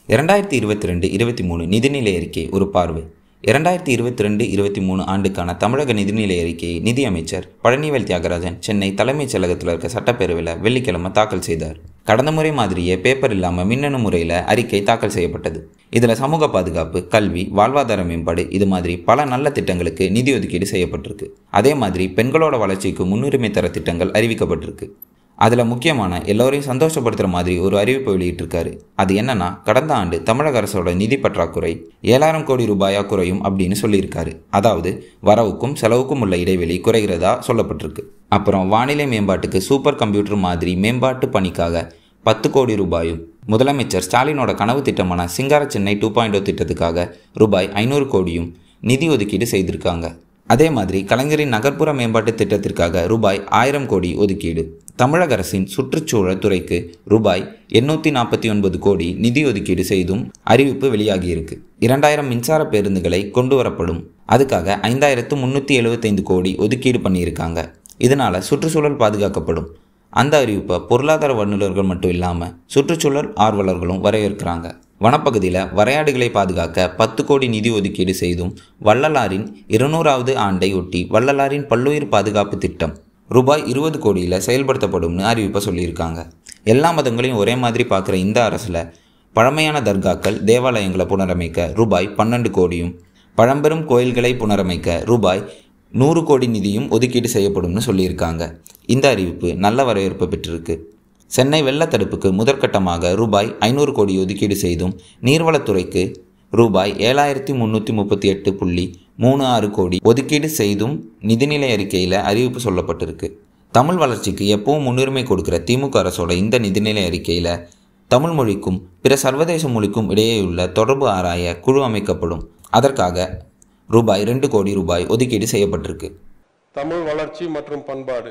இரண்டாயிரத்தி இருபத்தி ரெண்டு இருபத்தி மூணு நிதிநிலை அறிக்கை ஒரு பார்வை இரண்டாயிரத்தி இருபத்தி ரெண்டு இருபத்தி மூணு ஆண்டுக்கான தமிழக நிதிநிலை அறிக்கையை நிதியமைச்சர் பழனிவேல் தியாகராஜன் சென்னை தலைமைச் செயலகத்தில் இருக்க சட்டப்பேரவையில் வெள்ளிக்கிழமை தாக்கல் செய்தார் கடந்த முறை மாதிரியே பேப்பர் இல்லாமல் மின்னணு முறையில் அறிக்கை தாக்கல் செய்யப்பட்டது இதில் சமூக பாதுகாப்பு கல்வி வாழ்வாதார மேம்பாடு இது மாதிரி பல நல்ல திட்டங்களுக்கு நிதி ஒதுக்கீடு செய்யப்பட்டிருக்கு அதே மாதிரி பெண்களோட வளர்ச்சிக்கு முன்னுரிமை தர திட்டங்கள் அறிவிக்கப்பட்டிருக்கு அதில் முக்கியமான எல்லோரையும் சந்தோஷப்படுத்துகிற மாதிரி ஒரு அறிவிப்பு வெளியிட்டிருக்காரு அது என்னன்னா கடந்த ஆண்டு தமிழக அரசோட நிதி பற்றாக்குறை ஏழாயிரம் கோடி ரூபாயா குறையும் அப்படின்னு சொல்லியிருக்காரு அதாவது வரவுக்கும் செலவுக்கும் உள்ள இடைவெளி குறைகிறதா சொல்லப்பட்டிருக்கு அப்புறம் வானிலை மேம்பாட்டுக்கு சூப்பர் கம்ப்யூட்டர் மாதிரி மேம்பாட்டு பணிக்காக பத்து கோடி ரூபாயும் முதலமைச்சர் ஸ்டாலினோட கனவு திட்டமான சிங்கார சென்னை டூ பாயிண்ட் திட்டத்துக்காக ரூபாய் ஐநூறு கோடியும் நிதி ஒதுக்கீடு செய்திருக்காங்க அதே மாதிரி கலைஞரின் நகர்ப்புற மேம்பாட்டு திட்டத்திற்காக ரூபாய் ஆயிரம் கோடி ஒதுக்கீடு தமிழக அரசின் சுற்றுச்சூழல் துறைக்கு ரூபாய் எண்ணூற்றி நாற்பத்தி ஒன்பது கோடி நிதி ஒதுக்கீடு செய்தும் அறிவிப்பு வெளியாகியிருக்கு இரண்டாயிரம் மின்சார பேருந்துகளை கொண்டு வரப்படும் அதுக்காக ஐந்தாயிரத்து முந்நூற்றி எழுபத்தைந்து கோடி ஒதுக்கீடு பண்ணியிருக்காங்க இதனால் சுற்றுச்சூழல் பாதுகாக்கப்படும் அந்த அறிவிப்பை பொருளாதார வல்லுநர்கள் மட்டும் இல்லாமல் சுற்றுச்சூழல் ஆர்வலர்களும் வரவேற்கிறாங்க வனப்பகுதியில் வரையாடுகளை பாதுகாக்க பத்து கோடி நிதி ஒதுக்கீடு செய்தும் வள்ளலாரின் இருநூறாவது ஆண்டை ஒட்டி வள்ளலாரின் பல்லுயிர் பாதுகாப்பு திட்டம் ரூபாய் இருபது கோடியில் செயல்படுத்தப்படும்னு அறிவிப்பை சொல்லியிருக்காங்க எல்லா மதங்களையும் ஒரே மாதிரி பார்க்குற இந்த அரசில் பழமையான தர்காக்கள் தேவாலயங்களை புனரமைக்க ரூபாய் பன்னெண்டு கோடியும் பழம்பெரும் கோயில்களை புனரமைக்க ரூபாய் நூறு கோடி நிதியும் ஒதுக்கீடு செய்யப்படும்னு சொல்லியிருக்காங்க இந்த அறிவிப்பு நல்ல வரவேற்பு பெற்றிருக்கு சென்னை வெள்ளத்தடுப்புக்கு முதற்கட்டமாக ரூபாய் ஐநூறு கோடி ஒதுக்கீடு செய்தும் நீர்வளத்துறைக்கு ரூபாய் ஏழாயிரத்தி முந்நூற்றி முப்பத்தி எட்டு புள்ளி மூணு ஆறு கோடி ஒதுக்கீடு செய்தும் நிதிநிலை அறிக்கையில் அறிவிப்பு சொல்லப்பட்டிருக்கு தமிழ் வளர்ச்சிக்கு எப்பவும் முன்னுரிமை கொடுக்கிற திமுக அரசோட இந்த நிதிநிலை அறிக்கையில் தமிழ் மொழிக்கும் பிற சர்வதேச மொழிக்கும் இடையேயுள்ள தொடர்பு ஆராய குழு அமைக்கப்படும் அதற்காக ரூபாய் ரெண்டு கோடி ரூபாய் ஒதுக்கீடு செய்யப்பட்டிருக்கு தமிழ் வளர்ச்சி மற்றும் பண்பாடு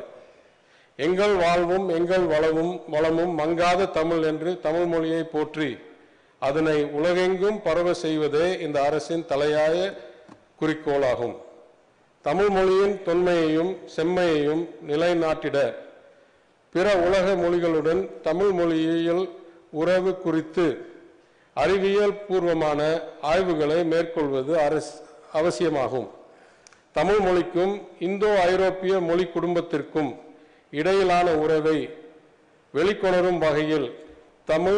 எங்கள் வாழ்வும் எங்கள் வளமும் வளமும் மங்காத தமிழ் என்று தமிழ் மொழியை போற்றி அதனை உலகெங்கும் பரவ செய்வதே இந்த அரசின் தலையாய குறிக்கோளாகும் தமிழ் மொழியின் தொன்மையையும் செம்மையையும் நிலைநாட்டிட பிற உலக மொழிகளுடன் தமிழ் மொழியியல் உறவு குறித்து அறிவியல் பூர்வமான ஆய்வுகளை மேற்கொள்வது அரசு அவசியமாகும் தமிழ் மொழிக்கும் இந்தோ ஐரோப்பிய மொழி குடும்பத்திற்கும் இடையிலான உறவை வெளிக்கொணரும் வகையில் தமிழ்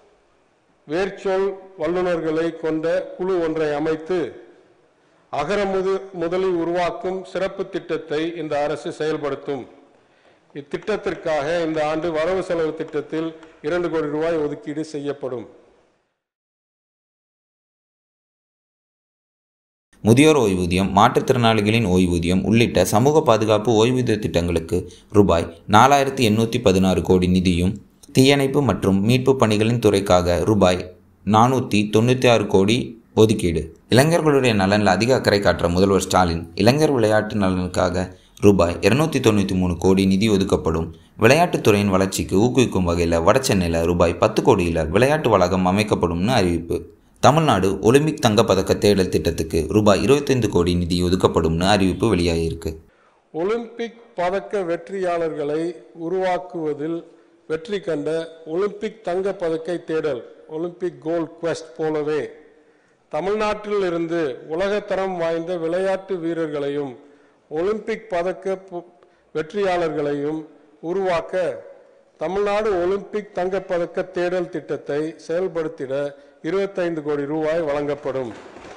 வேர்ச்சொல் வல்லுநர்களை கொண்ட குழு ஒன்றை அமைத்து அகர முது முதலி உருவாக்கும் சிறப்பு திட்டத்தை இந்த அரசு செயல்படுத்தும் இத்திட்டத்திற்காக இந்த ஆண்டு வரவு செலவு திட்டத்தில் இரண்டு கோடி ரூபாய் ஒதுக்கீடு செய்யப்படும் முதியோர் ஓய்வூதியம் மாற்றுத்திறனாளிகளின் ஓய்வூதியம் உள்ளிட்ட சமூக பாதுகாப்பு ஓய்வூதிய திட்டங்களுக்கு ரூபாய் நாலாயிரத்தி எண்ணூற்றி பதினாறு கோடி நிதியும் தீயணைப்பு மற்றும் மீட்பு பணிகளின் துறைக்காக ரூபாய் நானூற்றி தொண்ணூற்றி ஆறு கோடி ஒதுக்கீடு இளைஞர்களுடைய நலனில் அதிக அக்கறை காட்டுற முதல்வர் ஸ்டாலின் இளைஞர் விளையாட்டு நலனுக்காக ரூபாய் இருநூத்தி தொண்ணூற்றி மூணு கோடி நிதி ஒதுக்கப்படும் விளையாட்டுத்துறையின் வளர்ச்சிக்கு ஊக்குவிக்கும் வகையில் வடசென்னையில் ரூபாய் பத்து கோடியில் விளையாட்டு வளாகம் அமைக்கப்படும்னு அறிவிப்பு தமிழ்நாடு ஒலிம்பிக் தங்கப்பதக்க தேடல் திட்டத்துக்கு ரூபாய் இருபத்தைந்து கோடி நிதி ஒதுக்கப்படும்னு அறிவிப்பு வெளியாகியிருக்கு ஒலிம்பிக் பதக்க வெற்றியாளர்களை உருவாக்குவதில் வெற்றி கண்ட ஒலிம்பிக் தங்க பதக்கை தேடல் ஒலிம்பிக் கோல்ட் குவெஸ்ட் போலவே தமிழ்நாட்டில் இருந்து உலகத்தரம் வாய்ந்த விளையாட்டு வீரர்களையும் ஒலிம்பிக் பதக்க பு- வெற்றியாளர்களையும் உருவாக்க தமிழ்நாடு ஒலிம்பிக் தங்கப்பதக்க தேடல் திட்டத்தை செயல்படுத்திட இருபத்தைந்து கோடி ரூபாய் வழங்கப்படும்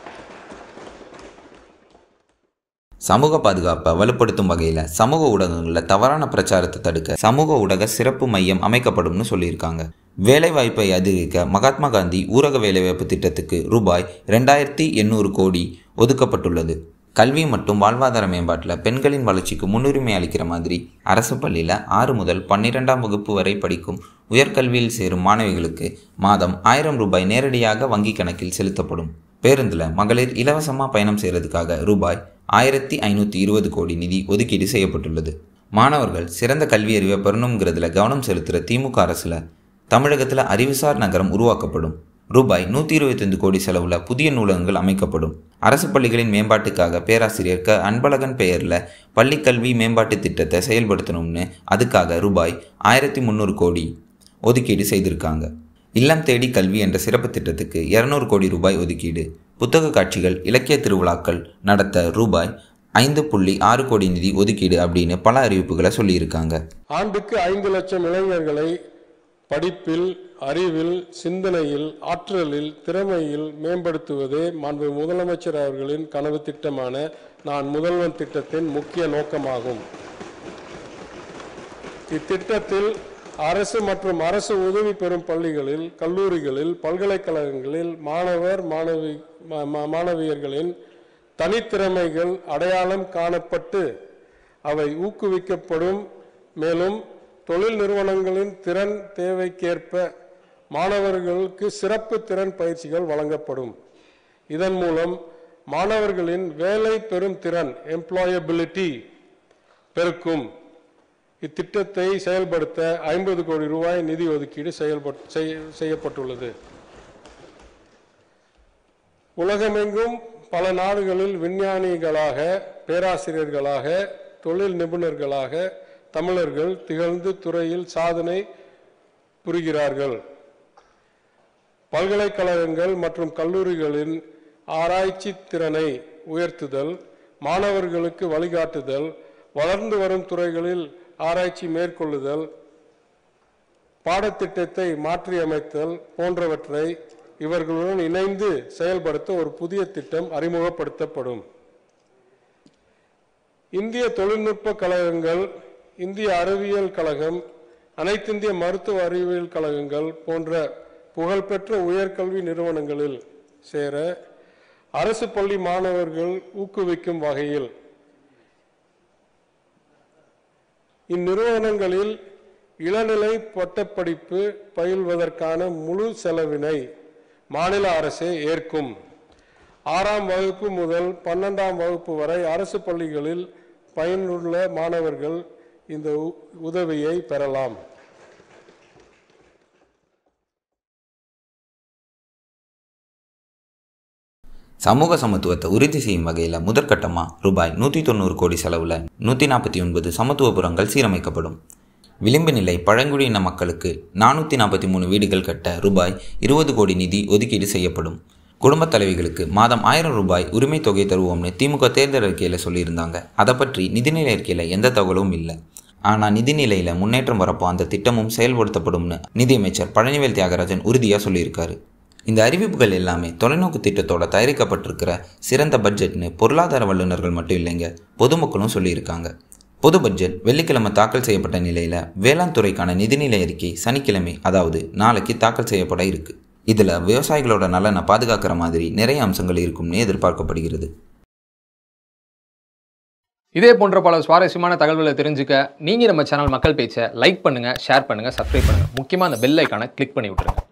சமூக பாதுகாப்பை வலுப்படுத்தும் வகையில் சமூக ஊடகங்களில் தவறான பிரச்சாரத்தை தடுக்க சமூக ஊடக சிறப்பு மையம் அமைக்கப்படும்னு சொல்லியிருக்காங்க வேலைவாய்ப்பை அதிகரிக்க மகாத்மா காந்தி ஊரக வேலைவாய்ப்பு திட்டத்துக்கு ரூபாய் ரெண்டாயிரத்தி எண்ணூறு கோடி ஒதுக்கப்பட்டுள்ளது கல்வி மற்றும் வாழ்வாதார மேம்பாட்டில் பெண்களின் வளர்ச்சிக்கு முன்னுரிமை அளிக்கிற மாதிரி அரசு பள்ளியில் ஆறு முதல் பன்னிரெண்டாம் வகுப்பு வரை படிக்கும் உயர்கல்வியில் சேரும் மாணவிகளுக்கு மாதம் ஆயிரம் ரூபாய் நேரடியாக வங்கி கணக்கில் செலுத்தப்படும் பேருந்தில் மகளிர் இலவசமாக பயணம் செய்கிறதுக்காக ரூபாய் ஆயிரத்தி ஐநூற்றி இருபது கோடி நிதி ஒதுக்கீடு செய்யப்பட்டுள்ளது மாணவர்கள் சிறந்த கல்வி அறிவை பெறணுங்கிறதுல கவனம் செலுத்துகிற திமுக அரசில் தமிழகத்தில் அறிவுசார் நகரம் உருவாக்கப்படும் ரூபாய் நூற்றி இருபத்தைந்து கோடி செலவில் புதிய நூலகங்கள் அமைக்கப்படும் அரசு பள்ளிகளின் மேம்பாட்டுக்காக பேராசிரியர் க அன்பழகன் பெயரில் பள்ளிக்கல்வி மேம்பாட்டு திட்டத்தை செயல்படுத்தணும்னு அதுக்காக ரூபாய் ஆயிரத்தி முந்நூறு கோடி ஒதுக்கீடு செய்திருக்காங்க இல்லம் தேடி கல்வி என்ற சிறப்பு திட்டத்துக்கு இருநூறு கோடி ரூபாய் ஒதுக்கீடு புத்தக காட்சிகள் இலக்கிய திருவிழாக்கள் நடத்த ரூபாய் ஐந்து புள்ளி ஆறு கோடி நிதி ஒதுக்கீடு அப்படின்னு பல அறிவிப்புகளை சொல்லியிருக்காங்க ஆண்டுக்கு ஐந்து லட்சம் இளைஞர்களை படிப்பில் அறிவில் சிந்தனையில் ஆற்றலில் திறமையில் மேம்படுத்துவதே மாண்பு முதலமைச்சர் அவர்களின் கனவு திட்டமான நான் முதல்வன் திட்டத்தின் முக்கிய நோக்கமாகும் இத்திட்டத்தில் அரசு மற்றும் அரசு உதவி பெறும் பள்ளிகளில் கல்லூரிகளில் பல்கலைக்கழகங்களில் மாணவர் மாணவி மா- மா- மாணவியர்களின் தனித்திறமைகள் அடையாளம் காணப்பட்டு அவை ஊக்குவிக்கப்படும் மேலும் தொழில் நிறுவனங்களின் திறன் தேவைக்கேற்ப மாணவர்களுக்கு சிறப்பு திறன் பயிற்சிகள் வழங்கப்படும் இதன் மூலம் மாணவர்களின் வேலை பெறும் திறன் எம்ப்ளாயபிலிட்டி பெருக்கும் இத்திட்டத்தை செயல்படுத்த ஐம்பது கோடி ரூபாய் நிதி ஒதுக்கீடு செயல்பட் செய்ய- செய்யப்பட்டுள்ளது உலகமெங்கும் பல நாடுகளில் விஞ்ஞானிகளாக பேராசிரியர்களாக தொழில் நிபுணர்களாக தமிழர்கள் திகழ்ந்து துறையில் சாதனை புரிகிறார்கள் பல்கலைக்கழகங்கள் மற்றும் கல்லூரிகளின் ஆராய்ச்சி திறனை உயர்த்துதல் மாணவர்களுக்கு வழிகாட்டுதல் வளர்ந்து வரும் துறைகளில் ஆராய்ச்சி மேற்கொள்ளுதல் பாடத்திட்டத்தை மாற்றியமைத்தல் போன்றவற்றை இவர்களுடன் இணைந்து செயல்படுத்த ஒரு புதிய திட்டம் அறிமுகப்படுத்தப்படும் இந்திய தொழில்நுட்ப கழகங்கள் இந்திய அறிவியல் கழகம் அனைத்திந்திய மருத்துவ அறிவியல் கழகங்கள் போன்ற புகழ்பெற்ற உயர்கல்வி நிறுவனங்களில் சேர அரசு பள்ளி மாணவர்கள் ஊக்குவிக்கும் வகையில் இந்நிறுவனங்களில் இளநிலை பட்டப்படிப்பு பயில்வதற்கான முழு செலவினை மாநில அரசே ஏற்கும் ஆறாம் வகுப்பு முதல் பன்னெண்டாம் வகுப்பு வரை அரசு பள்ளிகளில் பயனுள்ள மாணவர்கள் இந்த உ- உதவியை பெறலாம் சமூக சமத்துவத்தை உறுதி செய்யும் வகையில் முதற்கட்டமாக ரூபாய் நூற்றி தொண்ணூறு கோடி செலவில் நூற்றி நாற்பத்தி ஒன்பது சமத்துவபுரங்கள் சீரமைக்கப்படும் விளிம்பு நிலை பழங்குடியின மக்களுக்கு நானூற்றி நாற்பத்தி மூணு வீடுகள் கட்ட ரூபாய் இருபது கோடி நிதி ஒதுக்கீடு செய்யப்படும் குடும்பத் தலைவிகளுக்கு மாதம் ஆயிரம் ரூபாய் உரிமை தொகை தருவோம்னு திமுக தேர்தல் அறிக்கையில் சொல்லியிருந்தாங்க அதை பற்றி நிதிநிலை அறிக்கையில் எந்த தகவலும் இல்லை ஆனால் நிதிநிலையில் முன்னேற்றம் வரப்போ அந்த திட்டமும் செயல்படுத்தப்படும்னு நிதியமைச்சர் பழனிவேல் தியாகராஜன் உறுதியாக சொல்லியிருக்காரு இந்த அறிவிப்புகள் எல்லாமே தொலைநோக்கு திட்டத்தோட தயாரிக்கப்பட்டிருக்கிற சிறந்த பட்ஜெட்னு பொருளாதார வல்லுநர்கள் மட்டும் இல்லைங்க பொதுமக்களும் சொல்லியிருக்காங்க பொது பட்ஜெட் வெள்ளிக்கிழமை தாக்கல் செய்யப்பட்ட நிலையில் வேளாண் துறைக்கான நிதிநிலை அறிக்கை சனிக்கிழமை அதாவது நாளைக்கு தாக்கல் செய்யப்பட இருக்கு இதில் விவசாயிகளோட நலனை பாதுகாக்கிற மாதிரி நிறைய அம்சங்கள் இருக்கும்னு எதிர்பார்க்கப்படுகிறது இதே போன்ற பல சுவாரஸ்யமான தகவல்களை தெரிஞ்சுக்க நீங்கள் நம்ம சேனல் மக்கள் பேச்சை லைக் பண்ணுங்கள் ஷேர் பண்ணுங்கள் சப்ஸ்கிரைப் பண்ணுங்கள் முக்கியமாக அந்த பெல் ஐக்கானை கிளிக் பண்ணி விட்டுருங்க